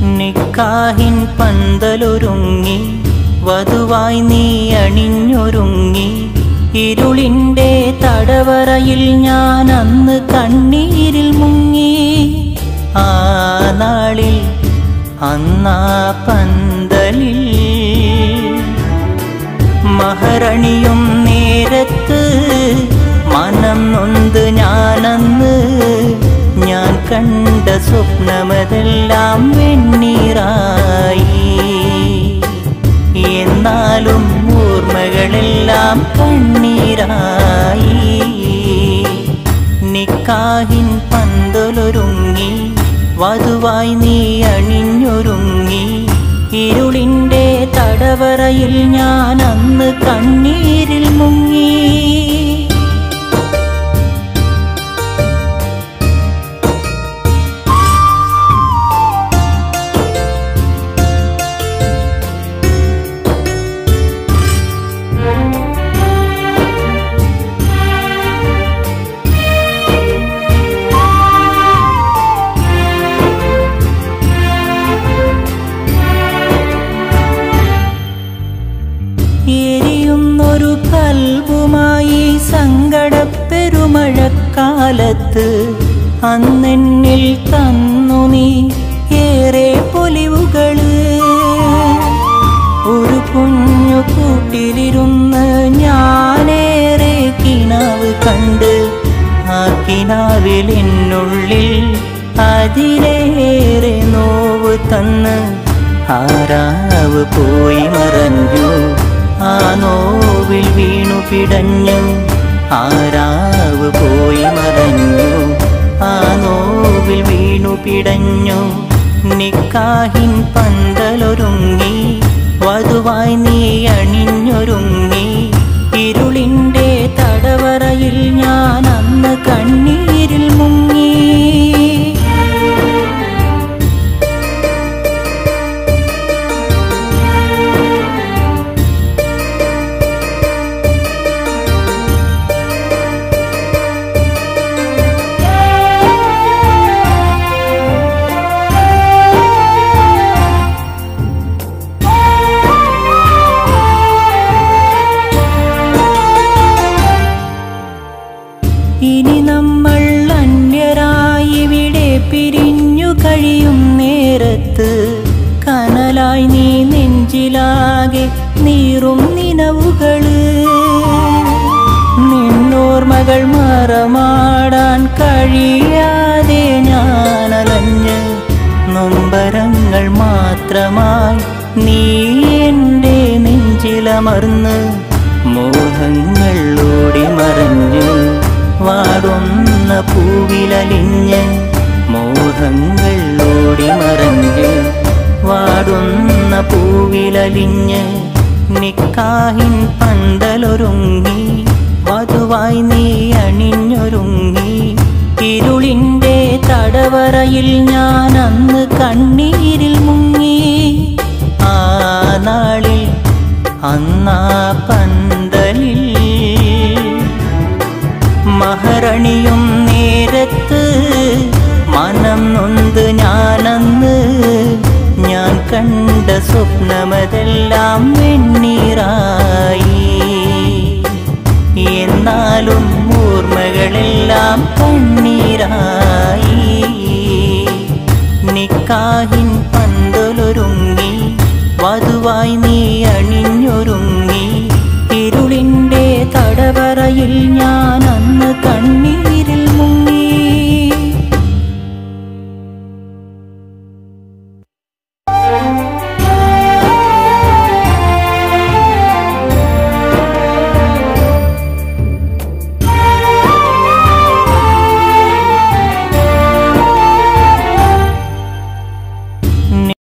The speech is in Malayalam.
നിക്കാഹിൻ പന്തലൊരുങ്ങി വധുവായി നീ അണിഞ്ഞൊരുങ്ങി ഇരുളിൻ്റെ തടവറയിൽ ഞാൻ അന്ന് കണ്ണീരിൽ മുങ്ങി ആ നാളിൽ അന്നാ പന്തലിൽ മഹരണിയും നേരത്ത് മനം നൊന്ത് ഞാനന്ന് ഞാൻ കണ്ട സ്വപ്നമതെല്ലാം വെണ്ണീറായി എന്നാലും ഓർമ്മകളെല്ലാം കണ്ണീരായി നിക്കാഹിൻ പന്തലൊരുങ്ങി വധുവായി നീ അണിഞ്ഞൊരുങ്ങി ഇരുളിൻ്റെ തടവറയിൽ ഞാൻ അന്ന് കണ്ണീരിൽ മുങ്ങി എരിയുന്നൊരു കൽവുമായി സങ്കടപ്പെരുമഴക്കാലത്ത് അന്നെന്നിൽ തന്നു നീ ഏറെ പൊലിവുകള് ഒരു കുഞ്ഞു കൂട്ടിലിരുന്ന് ഞാനേറെ കിനാവ് കണ്ട് ആ കിനാവിൽ എന്നുള്ളിൽ അതിലേറെ നോവ് തന്ന് ആരാവ് പോയി മറഞ്ഞു ആ നോവിൽ വീണു പിടഞ്ഞു ആരാവ് പോയി മറഞ്ഞു ആ നോവിൽ വീണു പിടഞ്ഞു നിക്കാഹിൻ പന്തലൊരുങ്ങി വധുവായി നീ അണിഞ്ഞൊരുങ്ങി ഇരുളിൻ്റെ തടവറയിൽ ഞാൻ അന്ന് കണ്ണീരിൽ മുങ്ങി ഇനി നമ്മൾ അന്യരായി ഇവിടെ പിരിഞ്ഞു കഴിയും നേരത്ത് കനലായി നീ നെഞ്ചിലാകെ നീറും നിനവുകള് നിന്നോർമകൾ മറമാടാൻ കഴിയാതെ ഞാനലഞ്ഞ് നൊമ്പരങ്ങൾ മാത്രമായി നീ എൻ്റെ നെഞ്ചിലമർന്ന് മോഹങ്ങൾ ഓടി മറഞ്ഞ് വാടുന്ന പൂവിലലിഞ്ഞ് മോഹങ്ങൾ ഓടി മറഞ്ഞ് വാടുന്ന പൂവിലലിഞ്ഞ് നിക്കാഹിൻ പന്തലൊരുങ്ങി വധുവായി നീ അണിഞ്ഞൊരുങ്ങി ഇരുളിൻ്റെ തടവറയിൽ ഞാൻ അന്ന് കണ്ണീരിൽ മുങ്ങി ആ നാളിൽ അന്നാ പന്തലിൽ മഹരണിയും നേരത്ത് മനം നൊന്ത് ഞാനന്ന് ഞാൻ കണ്ട സ്വപ്നമതെല്ലാം വെണ്ണീറായി എന്നാലും ഓർമ്മകളെല്ലാം കണ്ണീരായി നിക്കാഹിൻ പന്തലൊരുങ്ങി വധുവായി നീ അണിഞ്ഞൊരുങ്ങി ഇരുളിൻ്റെ തടവറയിൽ ഞാൻ